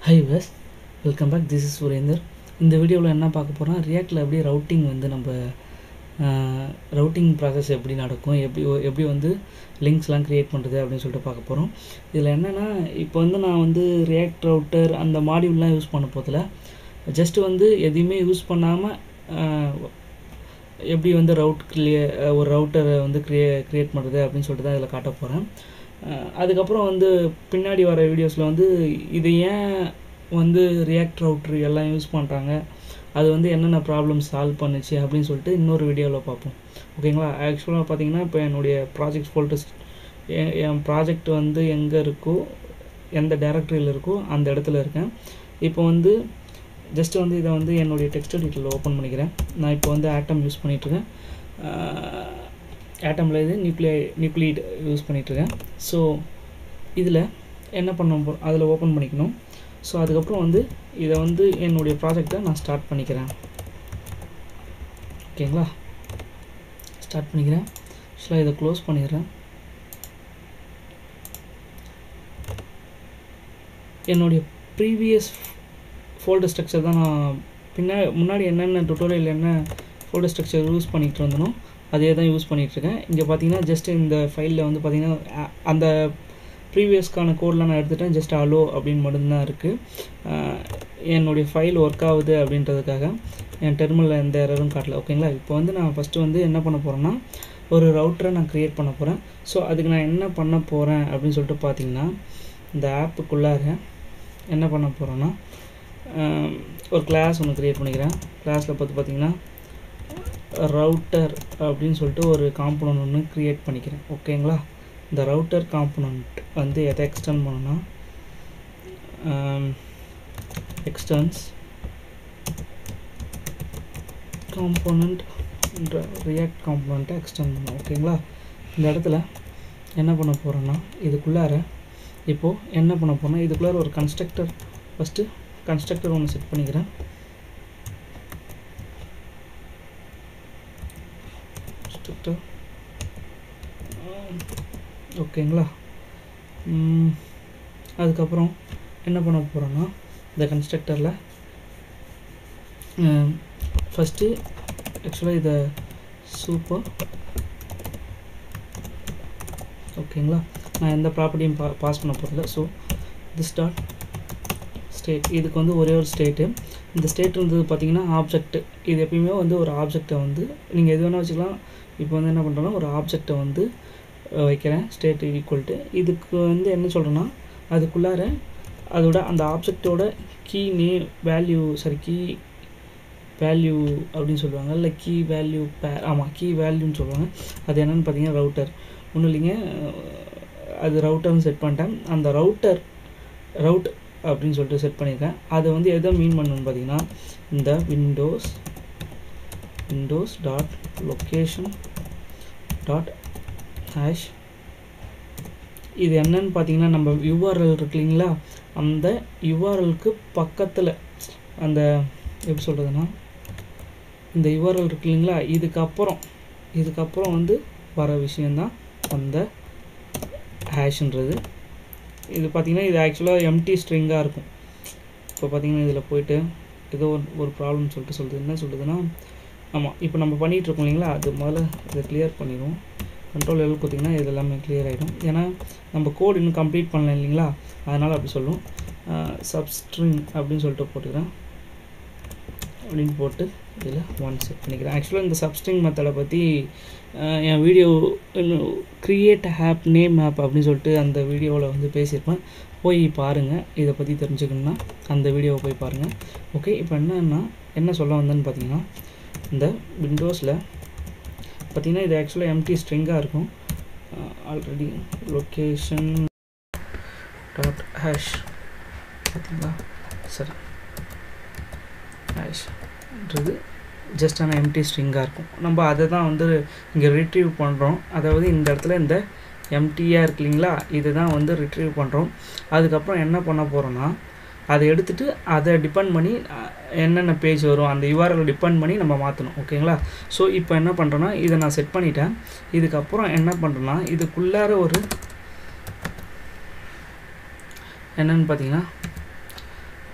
high guys welcome back this is Surender இந்த வீடியோவில் என்ன பார்க்க போகிறோம் ரியாக்டில் எப்படி ரவுட்டிங் வந்து நம்ம ரவுட்டிங் ப்ராசஸ் எப்படி நடக்கும் எப்படி எப்படி வந்து லிங்க்ஸ்லாம் க்ரியேட் பண்ணுறது அப்படின்னு சொல்லிட்டு பார்க்க போகிறோம் இதில் என்னென்னா இப்போ வந்து நான் வந்து ரியாக்ட் ரவுட்டர் அந்த மாடியூல்லாம் யூஸ் பண்ண போதில் ஜஸ்ட் வந்து எதையுமே யூஸ் பண்ணாமல் எப்படி வந்து ரவுட் கிளிய ஒரு ரவுட்டரை வந்து க்ரியே க்ரியேட் பண்ணுறது அப்படின்னு சொல்லிட்டு தான் இதில் காட்ட போகிறேன் அதுக்கப்புறம் வந்து பின்னாடி வர வீடியோஸில் வந்து இது ஏன் வந்து ரியாக்ட் ரவுட்ரு எல்லாம் யூஸ் பண்ணுறாங்க அது வந்து என்னென்ன ப்ராப்ளம் சால்வ் பண்ணுச்சு அப்படின்னு சொல்லிட்டு இன்னொரு வீடியோவில் பார்ப்போம் ஓகேங்களா ஆக்சுவலாக பார்த்தீங்கன்னா இப்போ என்னுடைய ப்ராஜெக்ட் ஃபோல்டர்ஸ் என் ப்ராஜெக்ட் வந்து எங்கே இருக்கோ எந்த டேரக்டரியில் இருக்கோ அந்த இடத்துல இருக்கேன் இப்போ வந்து ஜஸ்ட் வந்து இதை வந்து என்னுடைய டெக்ஸ்ட் எடிட்டரில் ஓப்பன் பண்ணிக்கிறேன் நான் இப்போ வந்து ஆட்டம் யூஸ் பண்ணிகிட்ருக்கேன் ஆட்டமில் இது நியூக்ளியை நியூக்ளியட் யூஸ் பண்ணிகிட்ருக்கேன் ஸோ இதில் என்ன பண்ண போ அதில் ஓப்பன் பண்ணிக்கணும் ஸோ அதுக்கப்புறம் வந்து இதை வந்து என்னுடைய ப்ராஜெக்டை நான் ஸ்டார்ட் பண்ணிக்கிறேன் ஓகேங்களா ஸ்டார்ட் பண்ணிக்கிறேன் ஆக்சுவலாக இதை க்ளோஸ் பண்ணிடுறேன் என்னுடைய ப்ரீவியஸ் ஃபோல்டர் ஸ்ட்ரக்சர் தான் நான் பின்னா முன்னாடி என்னென்ன டுட்டோரியல் என்ன ஃபோல்டர் ஸ்ட்ரக்சர் யூஸ் பண்ணிகிட்டு இருந்தனோ அதே தான் யூஸ் பண்ணிகிட்ருக்கேன் இங்கே பார்த்தீங்கன்னா ஜஸ்ட் இந்த ஃபைலில் வந்து பார்த்திங்கன்னா அந்த ப்ரீவியஸ்க்கான கோடெலாம் நான் எடுத்துட்டேன் ஜஸ்ட் அலோ அப்படின்னு மட்டும்தான் இருக்குது என்னுடைய ஃபைல் ஒர்க் ஆகுது அப்படின்றதுக்காக என் டெர்மினலில் எந்த எரரும் காட்டல ஓகேங்களா இப்போ வந்து நான் ஃபஸ்ட்டு வந்து என்ன பண்ண போகிறேன்னா ஒரு ரவுட்டரை நான் க்ரியேட் பண்ண போகிறேன் ஸோ அதுக்கு நான் என்ன பண்ண போகிறேன் அப்படின்னு சொல்லிட்டு பார்த்தீங்கன்னா இந்த ஆப்புக்குள்ளார என்ன பண்ண போகிறேன்னா ஒரு கிளாஸ் ஒன்று க்ரியேட் பண்ணிக்கிறேன் கிளாஸில் பார்த்து பார்த்தீங்கன்னா ரவுட்டர் அப்படின்னு சொல்லிட்டு ஒரு காம்பனண்ட் ஒன்று க்ரியேட் பண்ணிக்கிறேன் ஓகேங்களா இந்த ரவுட்டர் காம்பனண்ட் வந்து எதை எக்ஸ்டெண்ட் பண்ணணும்னா எக்ஸ்டர்ன்ஸ் காம்போனண்ட் ரியாக்ட் காம்போனண்ட்டை எக்ஸ்டெண்ட் பண்ணணும் ஓகேங்களா இந்த இடத்துல என்ன பண்ண போகிறோன்னா இதுக்குள்ளார இப்போது என்ன பண்ண போகிறோன்னா இதுக்குள்ளார ஒரு கன்ஸ்ட்ரக்டர் ஃபஸ்ட்டு கன்ஸ்ட்ரக்டர் ஒன்று செட் பண்ணிக்கிறேன் கன்ஸ்ட்ரக்டர் ஓகேங்களா அதுக்கப்புறம் என்ன பண்ண போகிறோன்னா இந்த கன்ஸ்ட்ரக்டரில் ஃபஸ்ட்டு ஆக்சுவலாக இதை சூப்பர் ஓகேங்களா நான் எந்த ப்ராப்பர்ட்டியும் பா பாஸ் பண்ண போகிறதில்ல ஸோ திஸ் டாட் ஸ்டேட் இதுக்கு வந்து ஒரே ஒரு ஸ்டேட்டு இந்த ஸ்டேட் இருந்தது பார்த்தீங்கன்னா ஆப்ஜெக்ட் இது எப்பயுமே வந்து ஒரு ஆப்ஜெக்டை வந்து நீங்கள் எது வேணால் வச்சுக்கலாம் இப்போ வந்து என்ன பண்ணுறோன்னா ஒரு ஆப்ஜெக்டை வந்து வைக்கிறேன் ஸ்டேட் ஈக்குவல்ட்டு இதுக்கு வந்து என்ன சொல்கிறேன்னா அதுக்குள்ளார அதோட அந்த ஆப்ஜெக்டோட கீ நே வேல்யூ சாரி கீ வேல்யூ அப்படின்னு சொல்லுவாங்க இல்லை கீ வேல்யூ பே ஆமாம் கீ வேல்யூன்னு சொல்லுவாங்க அது என்னென்னு பார்த்தீங்கன்னா ரவுட்டர் ஒன்றும் இல்லைங்க அது ரவுட்டர்னு செட் பண்ணிட்டேன் அந்த ரவுட்டர் ரவுட் அப்படின்னு சொல்லிட்டு செட் பண்ணியிருக்கேன் அதை வந்து எதை மீன் பண்ணணும்னு பார்த்தீங்கன்னா இந்த windows windows dot location dot hash இது என்னன்னு பார்த்தீங்கன்னா நம்ம யூஆர்எல் இருக்கு இல்லைங்களா அந்த யூஆர்எலுக்கு பக்கத்தில் அந்த எப்படி சொல்கிறதுனா இந்த யூஆர்எல் இருக்கு இல்லைங்களா இதுக்கப்புறம் இதுக்கப்புறம் வந்து வர விஷயந்தான் அந்த ஹேஷ்ன்றது இது பார்த்திங்கன்னா இது ஆக்சுவலாக எம்டி ஸ்ட்ரிங்காக இருக்கும் இப்போ பார்த்திங்கன்னா இதில் போயிட்டு ஏதோ ஒரு ப்ராப்ளம் சொல்லிட்டு சொல்லுது என்ன சொல்லுதுன்னா ஆமாம் இப்போ நம்ம பண்ணிகிட்ருக்கோம் இல்லைங்களா அது முதல்ல இதை கிளியர் பண்ணிடுவோம் கண்ட்ரோல் லெவல் கொடுத்திங்கன்னா இது எல்லாமே கிளியர் ஆகிடும் ஏன்னா நம்ம கோட் இன்னும் கம்ப்ளீட் பண்ணல இல்லைங்களா அதனால் அப்படி சொல்லும் சப்ஸ்ட்ரிங் அப்படின்னு சொல்லிட்டு போட்டுக்கிறேன் அப்படின்னு போட்டு இதில் ஒன் செட் பண்ணிக்கிறேன் ஆக்சுவலாக இந்த சப்ஸ்ட்ரிங் மெத்தடை பற்றி என் video create app name app அப்படின்னு சொல்லிட்டு அந்த வீடியோவில் வந்து பேசியிருப்பேன் போய் பாருங்கள் இதை பற்றி தெரிஞ்சுக்கணுன்னா அந்த வீடியோவை போய் பாருங்கள் ஓகே இப்போ என்னன்னா என்ன சொல்ல வந்தேன்னு பார்த்தீங்கன்னா இந்த விண்டோஸில் பார்த்தீங்கன்னா இது ஆக்சுவலாக எம்டி ஸ்ட்ரிங்காக இருக்கும் ஆல்ரெடி லொக்கேஷன் டாட் ஹேஷ் பார்த்தீங்களா சரி ஹேஷ்ன்றது ஜஸ்ட் ஆனால் எம்டி ஸ்ட்ரிங்காக இருக்கும் நம்ம அதை தான் வந்து இங்கே ரிட்ரீவ் பண்ணுறோம் அதாவது இந்த இடத்துல இந்த எம்டியாக இருக்கு இல்லைங்களா இதை தான் வந்து ரிட்ரீவ் பண்ணுறோம் அதுக்கப்புறம் என்ன பண்ண போகிறோன்னா அதை எடுத்துகிட்டு அதை டிபெண்ட் பண்ணி என்னென்ன பேஜ் வரும் அந்த யூஆர்எல் டிபெண்ட் பண்ணி நம்ம மாற்றணும் ஓகேங்களா ஸோ இப்போ என்ன பண்ணுறேன்னா இதை நான் செட் பண்ணிட்டேன் இதுக்கப்புறம் என்ன பண்ணுறேன்னா இதுக்குள்ளார ஒரு என்னென்னு பார்த்தீங்கன்னா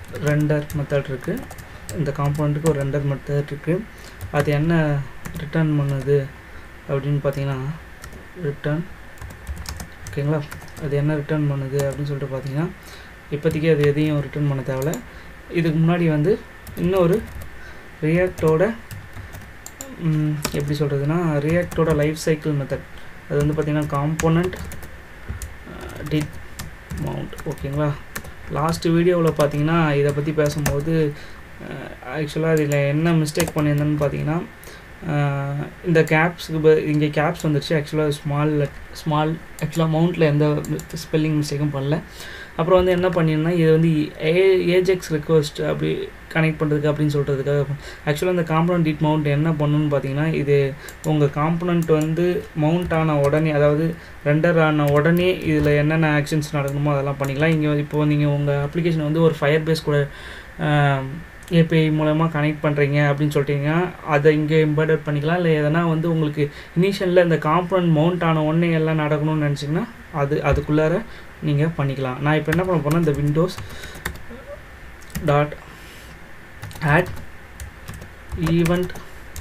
ரெண்டர் மெத்தட் இருக்குது இந்த காம்பனண்ட்டுக்கு ஒரு ரெண்டர் மெத்தட் இருக்குது அது என்ன ரிட்டர்ன் பண்ணுது அப்படின்னு பார்த்தீங்கன்னா ரிட்டர்ன் ஓகேங்களா அது என்ன ரிட்டர்ன் பண்ணுது அப்படின்னு சொல்லிட்டு பார்த்தீங்கன்னா இப்போதைக்கு அது எதையும் ரிட்டர்ன் பண்ண தேவையில்ல இதுக்கு முன்னாடி வந்து இன்னொரு ரியாக்டோட எப்படி சொல்கிறதுனா ரியாக்டோட லைஃப் சைக்கிள் மெத்தட் அது வந்து பார்த்திங்கன்னா காம்போனண்ட் டிட் மவுண்ட் ஓகேங்களா லாஸ்ட் வீடியோவில் பார்த்தீங்கன்னா இதை பற்றி பேசும்போது ஆக்சுவலாக இதில் என்ன மிஸ்டேக் பண்ணியிருந்தேன்னு பார்த்தீங்கன்னா இந்த கேப்ஸுக்கு இங்கே கேப்ஸ் வந்துருச்சு ஆக்சுவலாக ஸ்மால் ஸ்மால் ஆக்சுவலாக மவுண்ட்டில் எந்த ஸ்பெல்லிங் மிஸ்டேக்கும் பண்ணல அப்புறம் வந்து என்ன பண்ணியிருந்தேன் இது வந்து ஏ ஏஜெக்ஸ் ரிக்வஸ்ட் அப்படி கனெக்ட் பண்ணுறதுக்கு அப்படின்னு சொல்கிறதுக்காக ஆக்சுவலாக இந்த காம்பனண்ட் டிட் மவுண்ட் என்ன பண்ணணும்னு பார்த்தீங்கன்னா இது உங்கள் காம்பனண்ட் வந்து மவுண்ட் ஆன உடனே அதாவது ரெண்டர் ஆன உடனே இதில் என்னென்ன ஆக்ஷன்ஸ் நடக்கணுமோ அதெல்லாம் பண்ணிக்கலாம் இங்கே இப்போ நீங்கள் உங்கள் அப்ளிகேஷன் வந்து ஒரு ஃபயர் பேஸ் கூட ஏபிஐ மூலமாக கனெக்ட் பண்ணுறீங்க அப்படின்னு சொல்லிட்டீங்கன்னா அதை இங்கே எம்பர்டர் பண்ணிக்கலாம் இல்லை எதனா வந்து உங்களுக்கு இனிஷியலில் இந்த காம்பனண்ட் மவுண்ட் ஆன உடனே எல்லாம் நடக்கணும்னு நினச்சிங்கன்னா அது அதுக்குள்ளார நீங்கள் பண்ணிக்கலாம் நான் இப்போ என்ன பண்ண போகிறேன் இந்த windows dot add event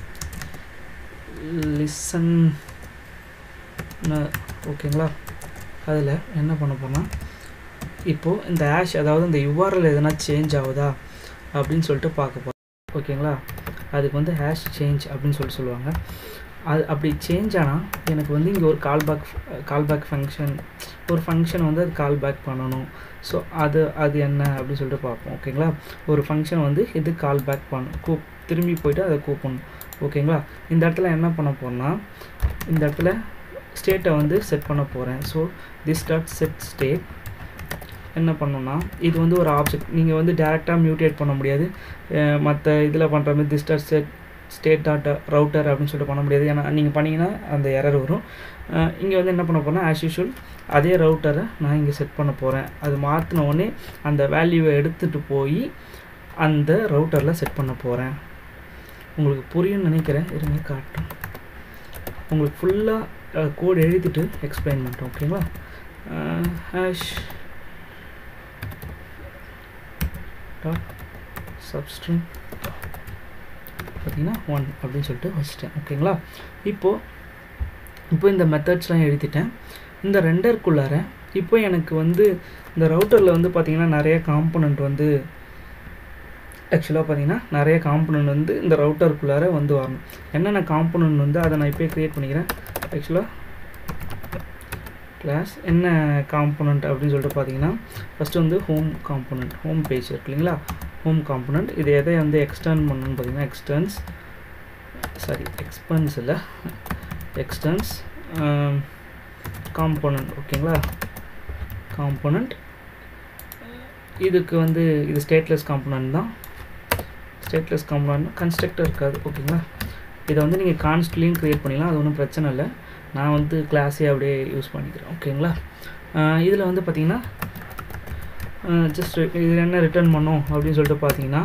listen ஓகேங்களா அதில் என்ன பண்ண போனால் இப்போது இந்த ஆஷ் அதாவது இந்த யூஆர்எல் எதனா சேஞ்ச் ஆகுதா அப்படின்னு சொல்லிட்டு பார்க்க போகிறோம் ஓகேங்களா அதுக்கு வந்து ஹேஷ் சேஞ்ச் அப்படின்னு சொல்லிட்டு சொல்லுவாங்க அது அப்படி சேஞ்ச் ஆனால் எனக்கு வந்து இங்கே ஒரு callback callback function ஒரு ஃபங்க்ஷன் வந்து அது கால் பேக் பண்ணணும் ஸோ அது அது என்ன அப்படின்னு சொல்லிட்டு பார்ப்போம் ஓகேங்களா ஒரு ஃபங்க்ஷன் வந்து இது கால் பேக் பண்ணணும் கூப் திரும்பி போயிட்டு அதை கூப்பிடணும் ஓகேங்களா இந்த இடத்துல என்ன பண்ண போகிறேன்னா இந்த இடத்துல ஸ்டேட்டை வந்து செட் பண்ண போகிறேன் so this dot set state என்ன பண்ணணும்னா இது வந்து ஒரு ஆப்ஜெக்ட் நீங்கள் வந்து டேரெக்டாக மியூட்டேட் பண்ண முடியாது மற்ற இதில் பண்ணுற மாதிரி this dot set state dot router அப்படின்னு சொல்லிட்டு பண்ண முடியாது ஏன்னா நீங்கள் பண்ணிங்கன்னா அந்த எரர் வரும் இங்கே வந்து என்ன பண்ண போகிறேன் ஆஸ் யூஷுவல் அதே ரவுட்டரை நான் இங்கே செட் பண்ண போகிறேன் அது மாற்றின உடனே அந்த வேல்யூவை எடுத்துகிட்டு போய் அந்த ரவுட்டரில் செட் பண்ண போகிறேன் உங்களுக்கு புரியும்னு நினைக்கிறேன் இருங்க காட்டும் உங்களுக்கு ஃபுல்லாக கோட் எழுதிட்டு எக்ஸ்பிளைன் பண்ணுறோம் ஓகேங்களா ஹேஷ் டாட் சப்ஸ்ட்ரிங் பார்த்தீங்கன்னா ஒன் அப்படின்னு சொல்லிட்டு வச்சுட்டேன் ஓகேங்களா இப்போது இப்போ இந்த மெத்தட்ஸ்லாம் எழுதிட்டேன் இந்த ரெண்டருக்குள்ளார இப்போ எனக்கு வந்து இந்த ரவுட்டரில் வந்து பார்த்திங்கன்னா நிறைய காம்பனண்ட் வந்து ஆக்சுவலாக பார்த்தீங்கன்னா நிறைய காம்பனண்ட் வந்து இந்த ரவுட்டருக்குள்ளார வந்து வரணும் என்னென்ன காம்பனண்ட் வந்து அதை நான் இப்போ க்ரியேட் பண்ணிக்கிறேன் ஆக்சுவலாக கிளாஸ் என்ன காம்பனண்ட் அப்படின்னு சொல்லிட்டு பார்த்தீங்கன்னா ஃபஸ்ட்டு வந்து ஹோம் காம்பனண்ட் ஹோம் பேஜ் இருக்கு இல்லைங்களா ஹோம் காம்பனண்ட் இது எதை வந்து எக்ஸ்டர்ன் பண்ணணும்னு பார்த்தீங்கன்னா எக்ஸ்டர்ன்ஸ் சாரி எக்ஸ்பென்ஸ் இல்லை எக்ஸ்டர்ன்ஸ் காம்பனண்ட் ஓகேங்களா காம்பனண்ட் இதுக்கு வந்து இது ஸ்டேட்லெஸ் காம்பனண்ட் தான் ஸ்டேட்லெஸ் காம்பனண்ட் கன்ஸ்ட்ரக்டர் இருக்காது ஓகேங்களா இதை வந்து நீங்கள் கான்ஸ்ட்லேயும் க்ரியேட் பண்ணிக்கலாம் அது ஒன்றும் பிரச்சனை இல்லை நான் வந்து கிளாஸே அப்படியே யூஸ் பண்ணிக்கிறேன் ஓகேங்களா இதில் வந்து பார்த்திங்கன்னா ஜஸ்ட் இது என்ன ரிட்டர்ன் பண்ணோம் அப்படின்னு சொல்லிட்டு பார்த்தீங்கன்னா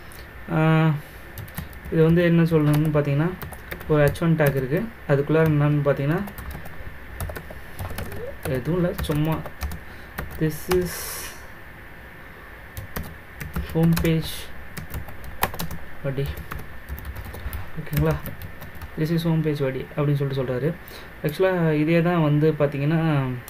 இது வந்து என்ன சொல்லணும்னு பார்த்தீங்கன்னா ஒரு ஹெச் ஒன் டேக் இருக்குது அதுக்குள்ளே என்னன்னு பார்த்தீங்கன்னா எதுவும் இல்லை சும்மா திஸ் இஸ் ஹோம் பேஜ் வடி ஓகேங்களா திஸ் இஸ் ஹோம் பேஜ் வடி அப்படின்னு சொல்லிட்டு சொல்கிறாரு ஆக்சுவலாக இதே தான் வந்து பார்த்திங்கன்னா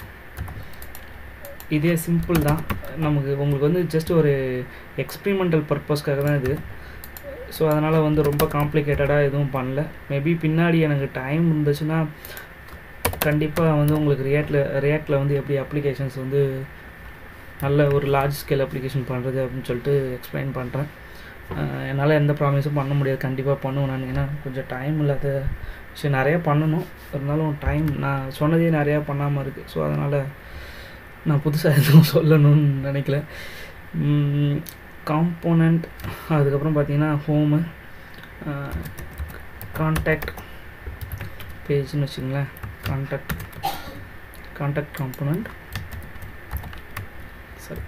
இதே சிம்பிள் தான் நமக்கு உங்களுக்கு வந்து ஜஸ்ட் ஒரு எக்ஸ்பிரிமெண்டல் பர்பஸ்க்காக தான் இது ஸோ அதனால் வந்து ரொம்ப காம்ப்ளிகேட்டடாக எதுவும் பண்ணல மேபி பின்னாடி எனக்கு டைம் இருந்துச்சுன்னா கண்டிப்பாக வந்து உங்களுக்கு ரியாக்டில் ரியாக்டில் வந்து எப்படி அப்ளிகேஷன்ஸ் வந்து நல்ல ஒரு லார்ஜ் ஸ்கேல் அப்ளிகேஷன் பண்ணுறது அப்படின்னு சொல்லிட்டு எக்ஸ்பிளைன் பண்ணுறேன் என்னால் எந்த ப்ராமிஸும் பண்ண முடியாது கண்டிப்பாக பண்ணுவேன் நான் ஏன்னா கொஞ்சம் டைம் இல்லாத விஷயம் நிறையா பண்ணணும் இருந்தாலும் டைம் நான் சொன்னதே நிறையா பண்ணாமல் இருக்குது ஸோ அதனால் நான் புதுசாக எதுவும் சொல்லணும்னு நினைக்கல காம்போனண்ட் அதுக்கப்புறம் பார்த்தீங்கன்னா ஹோமு கான்டாக்ட் பேஜ்னு வச்சுங்களேன் கான்டாக்ட் கான்டாக்ட் காம்போனண்ட் சரி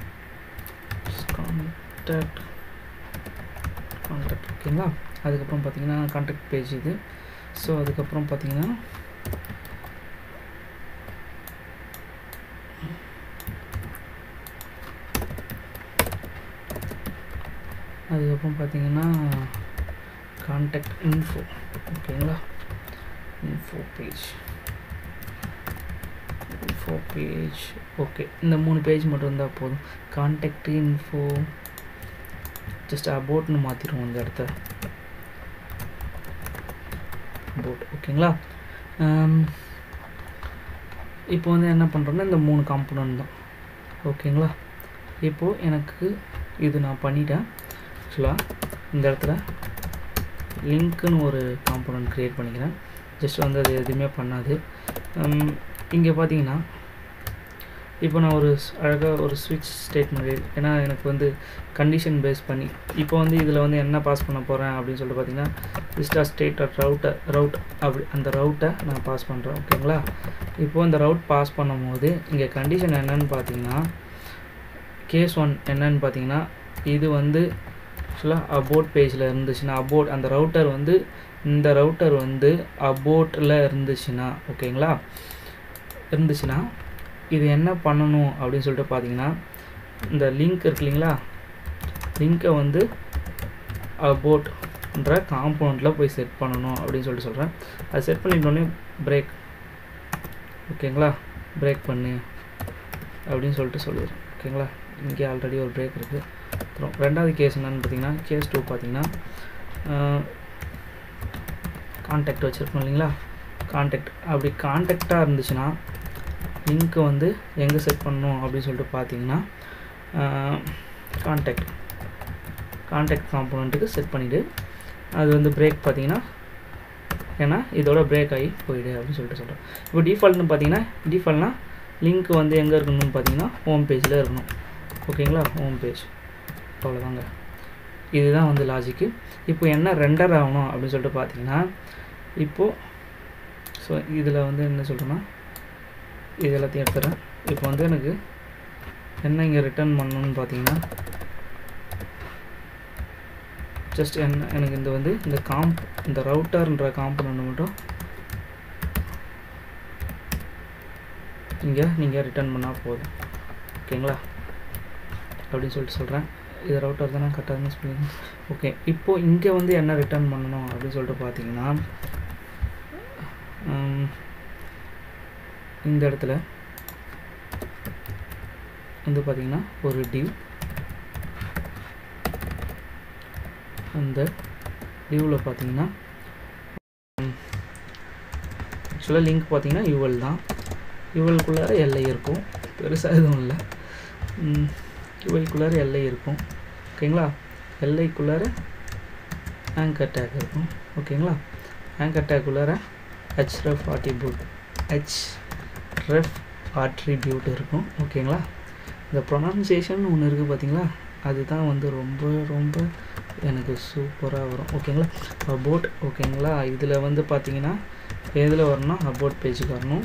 கான்டாக்ட் கான்டாக்ட் ஓகேங்களா அதுக்கப்புறம் பார்த்தீங்கன்னா கான்டாக்ட் பேஜ் இது ஸோ அதுக்கப்புறம் பார்த்தீங்கன்னா அதுக்கப்புறம் பார்த்தீங்கன்னா கான்டாக்ட் இன்ஃபோ ஓகேங்களா info page info page okay இந்த மூணு பேஜ் மட்டும் இருந்தால் போதும் கான்டாக்ட் இன்ஃபோ ஜஸ்ட் அபோட்னு மாற்றிடுவோம் இந்த இடத்த அபோட் ஓகேங்களா இப்போ வந்து என்ன பண்ணுறோன்னா இந்த மூணு காம்பனண்ட் தான் ஓகேங்களா இப்போது எனக்கு இது நான் பண்ணிட்டேன் ஆக்சுவலாக இந்த இடத்துல லிங்க்குன்னு ஒரு காம்பனண்ட் க்ரியேட் பண்ணிக்கிறேன் ஜஸ்ட் வந்து அது எதுவுமே பண்ணாது இங்கே பார்த்தீங்கன்னா இப்போ நான் ஒரு அழகாக ஒரு ஸ்விட்ச் ஸ்டேட்மெண்ட் ஏன்னா எனக்கு வந்து கண்டிஷன் பேஸ் பண்ணி இப்போ வந்து இதில் வந்து என்ன பாஸ் பண்ண போகிறேன் அப்படின்னு சொல்லிட்டு பார்த்தீங்கன்னா லிஸ்ட் ஆஃப் ஸ்டேட் ஆஃப் ரவுட்டை ரவுட் அப்படி அந்த ரவுட்டை நான் பாஸ் பண்ணுறேன் ஓகேங்களா இப்போ இந்த ரவுட் பாஸ் பண்ணும்போது இங்கே கண்டிஷன் என்னன்னு பார்த்தீங்கன்னா கேஸ் ஒன் என்னன்னு பார்த்தீங்கன்னா இது வந்து ஆக்சுவலாக அபோட் பேஜில் இருந்துச்சுன்னா அபோட் அந்த ரவுட்டர் வந்து இந்த ரவுட்டர் வந்து அபோட்டில் இருந்துச்சுன்னா ஓகேங்களா இருந்துச்சுன்னா இது என்ன பண்ணணும் அப்படின்னு சொல்லிட்டு பார்த்தீங்கன்னா இந்த லிங்க் இருக்கு இல்லைங்களா லிங்க்கை வந்து அபோட்ன்ற காம்பவுண்டில் போய் செட் பண்ணணும் அப்படின்னு சொல்லிட்டு சொல்கிறேன் அது செட் பண்ணிட்டோடனே பிரேக் ஓகேங்களா பிரேக் பண்ணு அப்படின்னு சொல்லிட்டு சொல்லிடுறேன் ஓகேங்களா இங்கே ஆல்ரெடி ஒரு பிரேக் இருக்குது அப்புறம் ரெண்டாவது கேஸ் என்னென்னு பார்த்தீங்கன்னா கேஸ் டூ பார்த்தீங்கன்னா கான்டாக்ட் வச்சுருக்கோம் இல்லைங்களா கான்டாக்ட் அப்படி கான்டாக்டாக இருந்துச்சுன்னா லிங்க்கை வந்து எங்கே செட் பண்ணணும் அப்படின்னு சொல்லிட்டு பார்த்தீங்கன்னா கான்டாக்ட் கான்டாக்ட் காம்போனண்ட்டுக்கு செட் பண்ணிவிடு அது வந்து பிரேக் பார்த்தீங்கன்னா ஏன்னா இதோட பிரேக் ஆகி போயிடு அப்படின்னு சொல்லிட்டு சொல்கிறேன் இப்போ டிஃபால்ட்னு பார்த்தீங்கன்னா டிஃபால்ட்னா லிங்க் வந்து எங்கே இருக்கணும்னு பார்த்தீங்கன்னா ஹோம் பேஜில் இருக்கணும் ஓகேங்களா ஹோம் பேஜ் அவ்வளோதாங்க இதுதான் வந்து லாஜிக்கு இப்போ என்ன ரெண்டர் ஆகணும் அப்படின்னு சொல்லிட்டு பார்த்தீங்கன்னா இப்போது ஸோ இதில் வந்து என்ன சொல்கிறேன்னா இது எல்லாத்தையும் எடுத்துகிறேன் இப்போ வந்து எனக்கு என்ன இங்கே ரிட்டர்ன் பண்ணணும்னு பார்த்தீங்கன்னா ஜஸ்ட் என்ன எனக்கு இந்த வந்து இந்த காம்ப் இந்த ரவுட்டர்ன்ற காம்பனண்ட் மட்டும் இங்கே நீங்கள் ரிட்டர்ன் பண்ணால் போதும் ஓகேங்களா அப்படின்னு சொல்லிட்டு சொல்கிறேன் இது ரவுட்டர் தானே கரெக்டாக மிஸ் பண்ணி ஓகே இப்போது இங்கே வந்து என்ன ரிட்டர்ன் பண்ணணும் அப்படின்னு சொல்லிட்டு பார்த்தீங்கன்னா இந்த இடத்துல வந்து பார்த்தீங்கன்னா ஒரு டிவ் அந்த டியூவில் பார்த்தீங்கன்னா ஆக்சுவலாக லிங்க் பார்த்தீங்கன்னா யூஎல் தான் யூஎல்குள்ளார எல்ஐ இருக்கும் பெருசாக எதுவும் இல்லை யூஎல்குள்ளார எல்ஐ இருக்கும் ஓகேங்களா எல்ஐக்குள்ளார ஆங்கர் டேக் இருக்கும் ஓகேங்களா ஆங்கர் டேக்குள்ளார href attribute H ref attribute இருக்கும் ஓகேங்களா இந்த ப்ரொனன்சியேஷன் ஒன்று இருக்குது பார்த்தீங்களா அதுதான் வந்து ரொம்ப ரொம்ப எனக்கு சூப்பராக வரும் ஓகேங்களா அபோட் ஓகேங்களா இதில் வந்து பார்த்தீங்கன்னா எதில் வரணும்னா அபோட் பேஜுக்கு வரணும்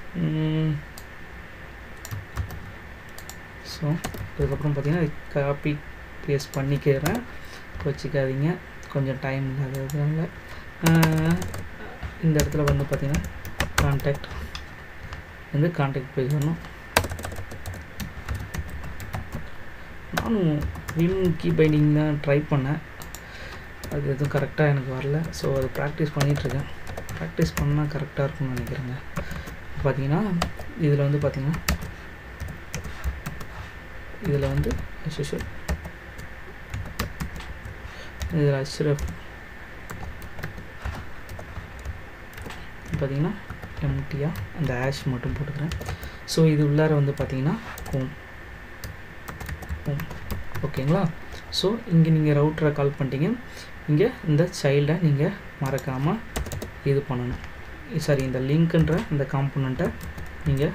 ஸோ அதுக்கப்புறம் பார்த்தீங்கன்னா காப்பி பேஸ்ட் பண்ணிக்கிறேன் வச்சுக்காதீங்க கொஞ்சம் டைம் இல்லாததுனால இந்த இடத்துல வந்து பார்த்தீங்கன்னா கான்டாக்ட் வந்து கான்டாக்ட் பேஜ் வரணும் நானும் விம் கீ பைண்டிங் தான் ட்ரை பண்ணேன் அது எதுவும் கரெக்டாக எனக்கு வரல ஸோ அது ப்ராக்டிஸ் பண்ணிகிட்ருக்கேன் ப்ராக்டிஸ் பண்ணால் கரெக்டாக இருக்கும்னு நினைக்கிறேங்க பார்த்தீங்கன்னா இதில் வந்து பார்த்தீங்கன்னா இதில் வந்து அஷுஷல் இதில் அஷ்ரஃப் பார்த்தீங்கன்னா எம்டியாக அந்த ஆஷ் மட்டும் போட்டுக்கிறேன் ஸோ இது உள்ளார வந்து பார்த்தீங்கன்னா ஹோம் ஹோம் ஓகேங்களா ஸோ இங்கே நீங்கள் ரவுட்டரை கால் பண்ணிட்டீங்க இங்கே இந்த சைல்டை நீங்கள் மறக்காமல் இது பண்ணணும் சாரி இந்த லிங்க்குன்ற இந்த காம்பனண்ட்டை நீங்கள்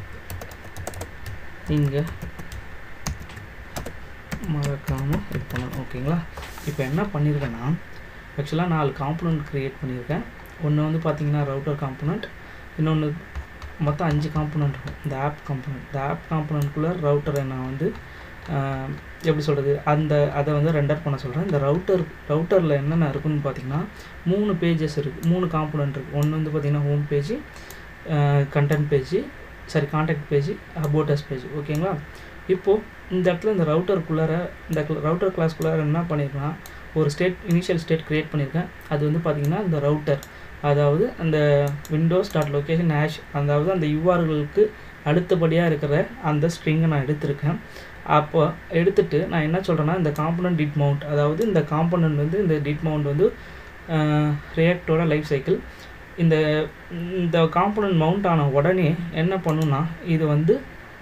நீங்கள் மறக்காமல் இது பண்ணணும் ஓகேங்களா இப்போ என்ன பண்ணியிருக்கேன்னா ஆக்சுவலாக நாலு காம்பனண்ட் க்ரியேட் பண்ணியிருக்கேன் ஒன்று வந்து பார்த்தீங்கன்னா ரவுட்டர் காம்பனண்ட் இன்னொன்று மொத்தம் அஞ்சு காம்பனண்ட் இருக்கும் இந்த ஆப் காம்பனண்ட் இந்த ஆப் காம்பனண்ட்குள்ளே ரவுட்டரை நான் வந்து எப்படி சொல்கிறது அந்த அதை வந்து ரெண்டர் பண்ண சொல்கிறேன் இந்த ரவுட்டர் ரவுட்டரில் என்னென்ன இருக்குன்னு பார்த்தீங்கன்னா மூணு பேஜஸ் இருக்குது மூணு காம்பனண்ட் இருக்குது ஒன்று வந்து பார்த்திங்கன்னா home page content page sorry contact page about us page ஓகேங்களா இப்போது இந்த இடத்துல இந்த ரவுட்டருக்குள்ளார இந்த ரவுட்டர் கிளாஸ்க்குள்ளார என்ன பண்ணியிருக்கேன்னா ஒரு ஸ்டேட் இனிஷியல் ஸ்டேட் க்ரியேட் பண்ணியிருக்கேன் அது வந்து பார்த்திங்கன்னா இந்த ரவுட்டர் அதாவது அந்த விண்டோஸ் டாட் லொக்கேஷன் ஹேஷ் அதாவது அந்த யூஆர்களுக்கு அடுத்தபடியாக இருக்கிற அந்த ஸ்ட்ரிங்கை நான் எடுத்திருக்கேன் அப்போ எடுத்துட்டு நான் என்ன சொல்கிறேன்னா இந்த காம்பனண்ட் டிட் மவுண்ட் அதாவது இந்த காம்பனண்ட் வந்து இந்த டிட் மவுண்ட் வந்து ரியாக்டோட லைஃப் சைக்கிள் இந்த இந்த காம்பனண்ட் மவுண்ட் ஆன உடனே என்ன பண்ணுன்னா இது வந்து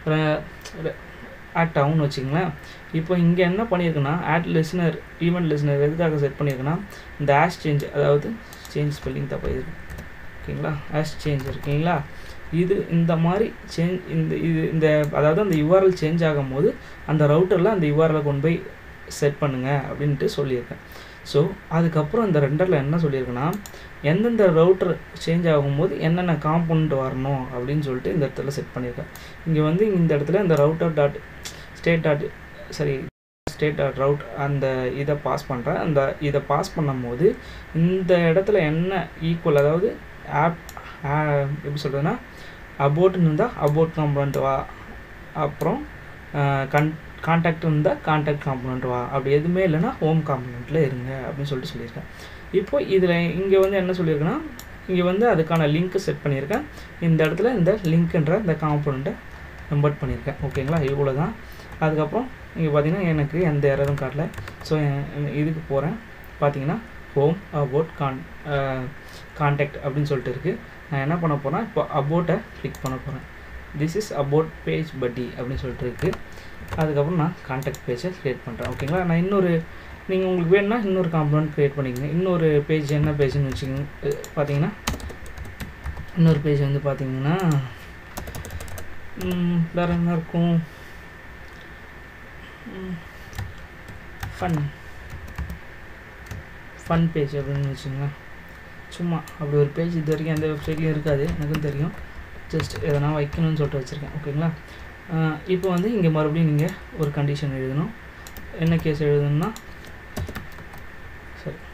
ஆக்ட் ஆகும்னு வச்சுங்களேன் இப்போ இங்கே என்ன பண்ணியிருக்குன்னா ஆட் லிஸ்னர் ஈவெண்ட் லிஸ்னர் எதுக்காக செட் பண்ணியிருக்குன்னா இந்த ஆஷ் சேஞ்ச் அதாவது சேஞ்ச் ஸ்பெல்லிங் தப்பாக இருக்கு ஓகேங்களா ஆஷ் சேஞ்ச் இருக்குங்களா இது இந்த மாதிரி சேஞ்ச் இந்த இது இந்த அதாவது அந்த யூஆர்எல் சேஞ்ச் ஆகும்போது அந்த ரவுட்டரில் அந்த யூஆர்எலை கொண்டு போய் செட் பண்ணுங்க அப்படின்ட்டு சொல்லியிருக்கேன் ஸோ அதுக்கப்புறம் இந்த ரெண்டரில் என்ன சொல்லியிருக்குன்னா எந்தெந்த ரவுட்டர் சேஞ்ச் ஆகும்போது என்னென்ன காம்பவுண்ட் வரணும் அப்படின்னு சொல்லிட்டு இந்த இடத்துல செட் பண்ணியிருக்கேன் இங்கே வந்து இந்த இடத்துல இந்த ரவுட்டர் டாட் ஸ்டேட் டாட் சரி ஸ்டேட் டாட் ரவுட் அந்த இதை பாஸ் பண்ணுறேன் அந்த இதை பாஸ் பண்ணும்போது இந்த இடத்துல என்ன ஈக்குவல் அதாவது ஆப் எப்படி சொல்கிறதுன்னா அபோட்னு இருந்தால் அபோட் காம்பனண்ட் வா அப்புறம் கன் கான்டாக்ட் இருந்தால் கான்டாக்ட் காம்பனண்ட் வா அப்படி எதுவுமே இல்லைன்னா ஹோம் காம்பனண்ட்டில் இருங்க அப்படின்னு சொல்லிட்டு சொல்லியிருக்கேன் இப்போ இதில் இங்கே வந்து என்ன சொல்லியிருக்கேன்னா இங்கே வந்து அதுக்கான லிங்க்கு செட் பண்ணியிருக்கேன் இந்த இடத்துல இந்த லிங்க்ன்ற இந்த காம்பனண்ட்டை நம்பர் பண்ணியிருக்கேன் ஓகேங்களா இவ்வளோ தான் அதுக்கப்புறம் இங்கே பார்த்தீங்கன்னா எனக்கு எந்த எரரும் காட்டல ஸோ இதுக்கு போகிறேன் பார்த்தீங்கன்னா ஹோம் அபோட் கான் கான்டாக்ட் அப்படின்னு சொல்லிட்டு இருக்குது நான் என்ன பண்ண போகிறேன் இப்போ அபோட்டை கிளிக் பண்ண போகிறேன் திஸ் இஸ் அபோட் பேஜ் பட்டி அப்படின்னு சொல்லிட்டு இருக்குது அதுக்கப்புறம் நான் கான்டாக்ட் பேஜை க்ரியேட் பண்ணுறேன் ஓகேங்களா நான் இன்னொரு நீங்கள் உங்களுக்கு வேணும்னா இன்னொரு காம்பனண்ட் க்ரியேட் பண்ணிக்கங்க இன்னொரு பேஜ் என்ன பேஜ்னு வச்சுக்கோங்க பார்த்தீங்கன்னா இன்னொரு பேஜ் வந்து பார்த்தீங்கன்னா வேறு என்ன இருக்கும் ஃபன் ஃபன் பேஜ் அப்படின்னு வச்சுங்களேன் சும்மா அப்படி ஒரு பேஜ் இது வரைக்கும் எந்த வெப்சைட்லையும் இருக்காது எனக்கும் தெரியும் ஜஸ்ட் எதனா வைக்கணும்னு சொல்லிட்டு வச்சுருக்கேன் ஓகேங்களா இப்போ வந்து இங்கே மறுபடியும் நீங்கள் ஒரு கண்டிஷன் எழுதணும் என்ன கேஸ் எழுதணும்னா சரி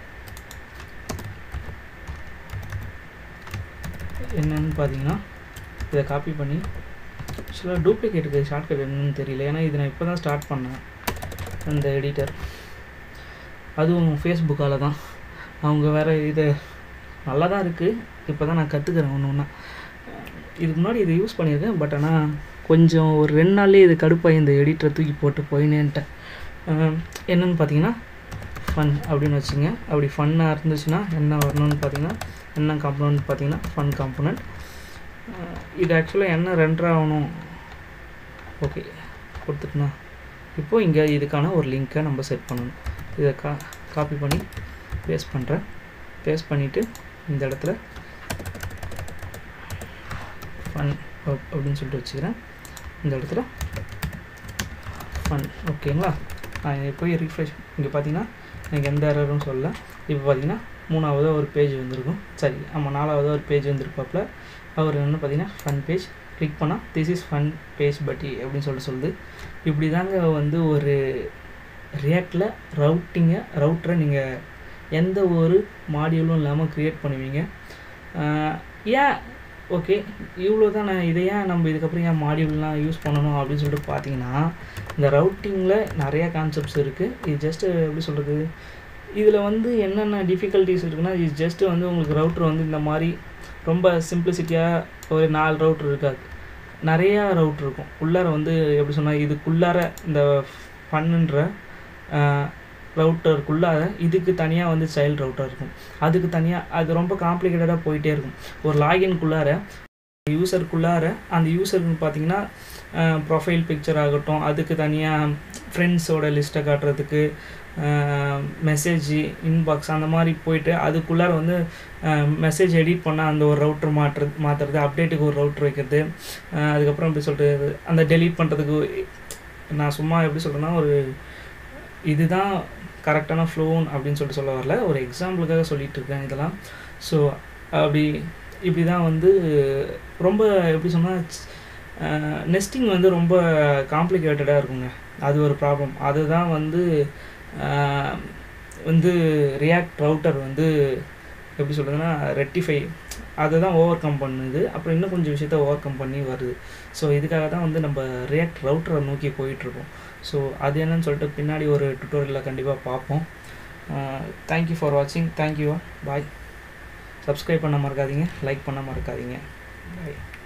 என்னன்னு பார்த்தீங்கன்னா இதை காப்பி பண்ணி ஆக்சுவலாக டூப்ளிகேட்டுக்கு ஷார்ட்கட் என்னன்னு தெரியல ஏன்னா இது நான் இப்போ தான் ஸ்டார்ட் பண்ணேன் அந்த எடிட்டர் அதுவும் ஃபேஸ்புக்கால் தான் அவங்க வேறு இது நல்லா தான் இருக்குது இப்போ தான் நான் கற்றுக்கிறேன் ஒன்று ஒன்றா இதுக்கு முன்னாடி இதை யூஸ் பண்ணியிருக்கேன் பட் ஆனால் கொஞ்சம் ஒரு ரெண்டு நாள்லேயே இது கடுப்பாக இந்த எடிட்டரை தூக்கி போட்டு போயினேன்ட்டேன் என்னென்னு பார்த்தீங்கன்னா ஃபன் அப்படின்னு வச்சுங்க அப்படி ஃபன்னாக இருந்துச்சுன்னா என்ன வரணும்னு பார்த்தீங்கன்னா என்ன காம்பனண்ட் பார்த்தீங்கன்னா ஃபன் காம்பனண்ட் இது ஆக்சுவலாக என்ன ரெண்டர் ஆகணும் ஓகே கொடுத்துட்டுனா இப்போது இங்கே இதுக்கான ஒரு லிங்க்கை நம்ம செட் பண்ணணும் இதை கா காப்பி பண்ணி பேஸ்ட் பண்ணுறேன் பேஸ்ட் பண்ணிவிட்டு இந்த இடத்துல ஃபன் அப்படின்னு சொல்லிட்டு வச்சுக்கிறேன் இந்த இடத்துல ஃபன் ஓகேங்களா நான் போய் ரீஃப்ரெஷ் இங்கே பார்த்தீங்கன்னா எனக்கு எந்த எரரும் சொல்லல இப்போ பார்த்தீங்கன்னா மூணாவதாக ஒரு பேஜ் வந்திருக்கும் சரி ஆமாம் நாலாவதாக ஒரு பேஜ் வந்திருப்பாப்புல அவர் என்ன பார்த்தீங்கன்னா ஃபன் பேஜ் கிளிக் பண்ணால் திஸ் இஸ் ஃபன் பேஜ் பட்டி அப்படின்னு சொல்லிட்டு சொல்லுது இப்படி தாங்க வந்து ஒரு ரியாக்டில் ரவுட்டிங்கை ரவுட்டரை நீங்கள் எந்த ஒரு மாடியூலும் இல்லாமல் க்ரியேட் பண்ணுவீங்க ஏன் ஓகே இவ்வளோ தான் நான் இதை ஏன் நம்ம இதுக்கப்புறம் ஏன் மாடியூல்லாம் யூஸ் பண்ணணும் அப்படின்னு சொல்லிட்டு பார்த்தீங்கன்னா இந்த ரவுட்டிங்கில் நிறையா கான்செப்ட்ஸ் இருக்குது இது ஜஸ்ட்டு எப்படி சொல்கிறது இதில் வந்து என்னென்ன டிஃபிகல்ட்டிஸ் இருக்குன்னா இது ஜஸ்ட்டு வந்து உங்களுக்கு ரவுட்ரு வந்து இந்த மாதிரி ரொம்ப சிம்பிளிசிட்டியாக ஒரு நாலு ரவுட்ரு இருக்காது நிறையா ரவுட்ரு இருக்கும் உள்ளார வந்து எப்படி சொன்னால் இதுக்குள்ளார இந்த ஃபன்னுன்ற ரவுட்டருக்குள்ளார இதுக்கு தனியாக வந்து சைல்டு ரவுட்டர் இருக்கும் அதுக்கு தனியாக அது ரொம்ப காம்ப்ளிகேட்டடாக போயிட்டே இருக்கும் ஒரு லாகின்குள்ளார யூசருக்குள்ளார அந்த யூசருக்கு பார்த்தீங்கன்னா ப்ரொஃபைல் பிக்சர் ஆகட்டும் அதுக்கு தனியாக ஃப்ரெண்ட்ஸோட லிஸ்ட்டை காட்டுறதுக்கு மெசேஜ் இன்பாக்ஸ் அந்த மாதிரி போயிட்டு அதுக்குள்ளார வந்து மெசேஜ் எடிட் பண்ணால் அந்த ஒரு ரவுட்டர் மாற்றுறது மாற்றுறது அப்டேட்டுக்கு ஒரு ரவுட்டர் வைக்கிறது அதுக்கப்புறம் எப்படி சொல்கிறது அந்த டெலீட் பண்ணுறதுக்கு நான் சும்மா எப்படி சொல்கிறேன்னா ஒரு இதுதான் கரெக்டான ஃப்ளோன் அப்படின்னு சொல்லிட்டு சொல்ல வரல ஒரு எக்ஸாம்பிளுக்காக சொல்லிகிட்டு இருக்கேன் இதெல்லாம் ஸோ அப்படி இப்படி தான் வந்து ரொம்ப எப்படி சொன்னால் நெஸ்டிங் வந்து ரொம்ப காம்ப்ளிகேட்டடாக இருக்குங்க அது ஒரு ப்ராப்ளம் அதுதான் வந்து வந்து ரியாக்ட் ரவுட்டர் வந்து எப்படி சொல்கிறதுனா ரெக்டிஃபை அதை தான் ஓவர் கம் பண்ணுது அப்புறம் இன்னும் கொஞ்சம் விஷயத்த ஓவர் கம் பண்ணி வருது ஸோ இதுக்காக தான் வந்து நம்ம ரியாக்ட் ரவுட்டரை நோக்கி போயிட்டுருக்கோம் ஸோ அது என்னன்னு சொல்லிட்டு பின்னாடி ஒரு டுட்டோரியலில் கண்டிப்பாக பார்ப்போம் தேங்க்யூ ஃபார் வாட்சிங் தேங்க்யூ பாய் சப்ஸ்கிரைப் பண்ண மறக்காதீங்க லைக் பண்ண மறக்காதீங்க பாய்